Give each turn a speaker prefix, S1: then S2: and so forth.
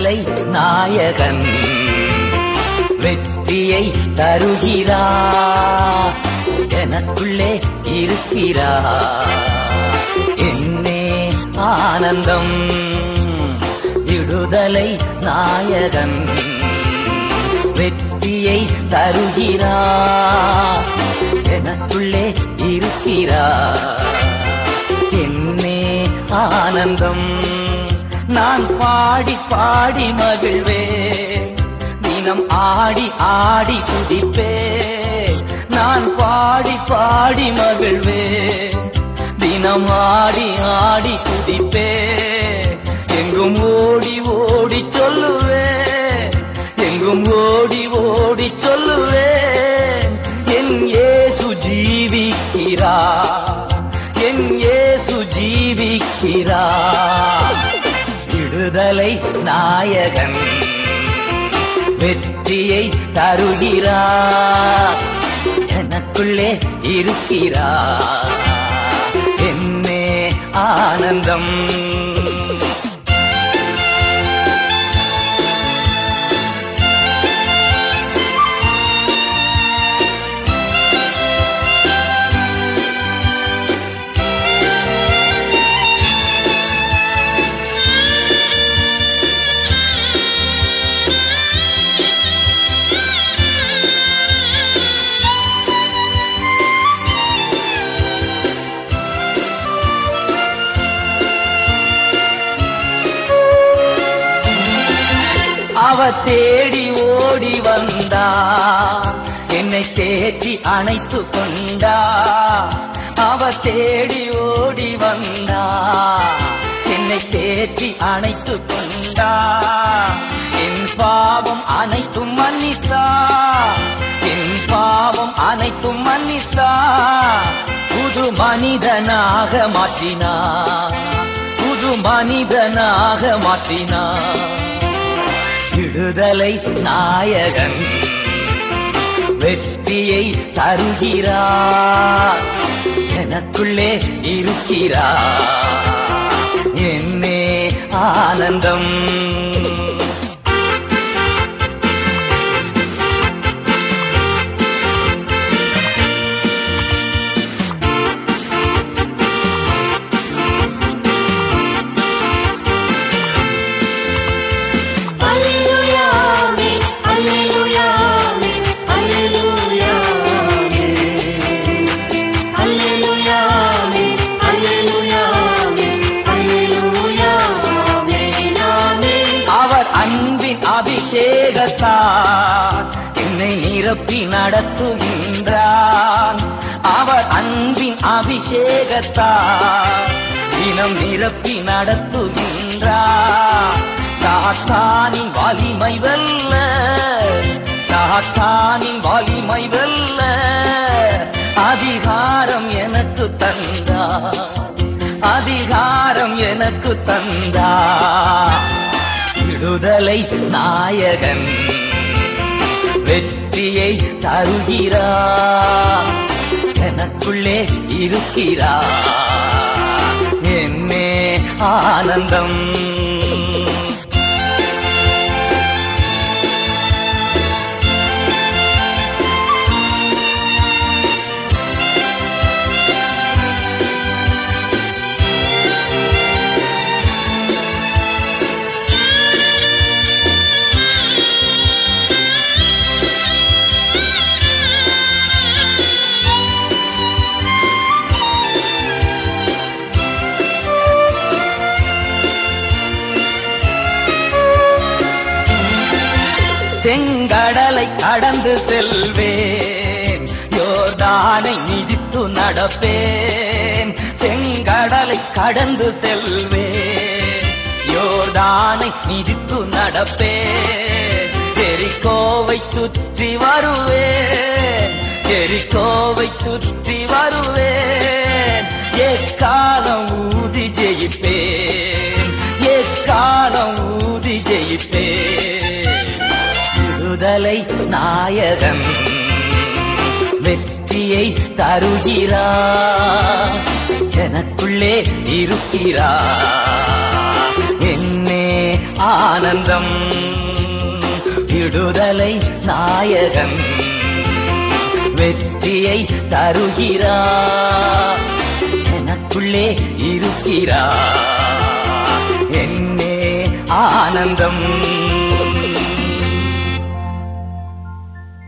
S1: விடுதலை நாயகன் வெற்றியை தருகிறார் எனக்குள்ளே இருக்கிறார் என்னே ஆனந்தம் விடுதலை நாயகன் வெற்றியை தருகிறார் எனக்குள்ளே இருக்கிறார் என்னே ஆனந்தம் நான் பாடி பாடி மகிழ்வேன் தினம் ஆடி ஆடி துதிப்பேன் நான் பாடி பாடி மகிழ்வேன் தினம் ஆடி ஆடி துதிப்பேன் எங்கும் ஓடி ஓடி சொல்லுவேன் எங்கும் ஓடி ஓடி சொல்லுவேன் என் இயேசு ஜீவிக்கிறார் என் இயேசு ஜீவிக்கிறார் விடுதலை நாயகன் வெற்றியை தருகிறார் எனக்குள்ளே இருக்கிறார் என்னே ஆனந்தம் அவ தேடி ஓடி வந்தா என்னை தேற்றி அணைத்து கொண்டா அவ தேடி ஓடி வந்தா என்னை தேற்றி அணைத்து கொண்டா என் பாவம் அனைத்தும் மன்னித்தா என் பாவம் அனைத்தும் மன்னித்தா புது மனிதனாக மாற்றினா புது மனிதனாக மாற்றினா விடுதலை நாயகன் வெற்றியை தருகிறார் எனக்குள்ளே இருக்கிறார் என்னே ஆனந்தம்
S2: Alleluia, amen. Alleluia, amen. Alleluia, amen. Alleluia, amen. Alleluia, amen. Alleluia, amen, amen.
S1: அவர் அன்பின் அபிஷேகத்தார் என்னை நிரப்பி நடத்துகின்றார் அவர் அன்பின் அபிஷேகத்தார் தினம் நிரப்பி நடத்துகின்றார் சாத்தானின் வலிமை வெல்ல சாத்தானின் வலிமை வெல்ல அதிகாரம் எனக்கு தந்தார் அதிகாரம் எனக்கு தந்தார் விடுதலை நாயகன் வெற்றியை தருகிறார் எனக்குள்ளே இருக்கிறார் என்னே ஆனந்தம் செங்கடலை கடந்து செல்வேன் யோர்தானை மிதித்து நடப்பேன் செங்கடலை கடந்து செல்வேன் யோர்தானை மிதித்து நடப்பேன் எரிக்கோவை சுற்றி வருவேன் எரிக்கோவை சுற்றி வருவேன் எக்காலம் ஊதி ஜெயிப்பேன் எக்காலம் ஊதி ஜெயிப்பேன் விடுதலை நாயகன் வெற்றியை தருகிறார் எனக்குள்ளே இருக்கிறார் என்னே ஆ ஆனந்தம் விடுதலை நாயகன் வெற்றியை தருகிறார் எனக்குள்ளே இருக்கிறார் என்னே ஆனந்தம்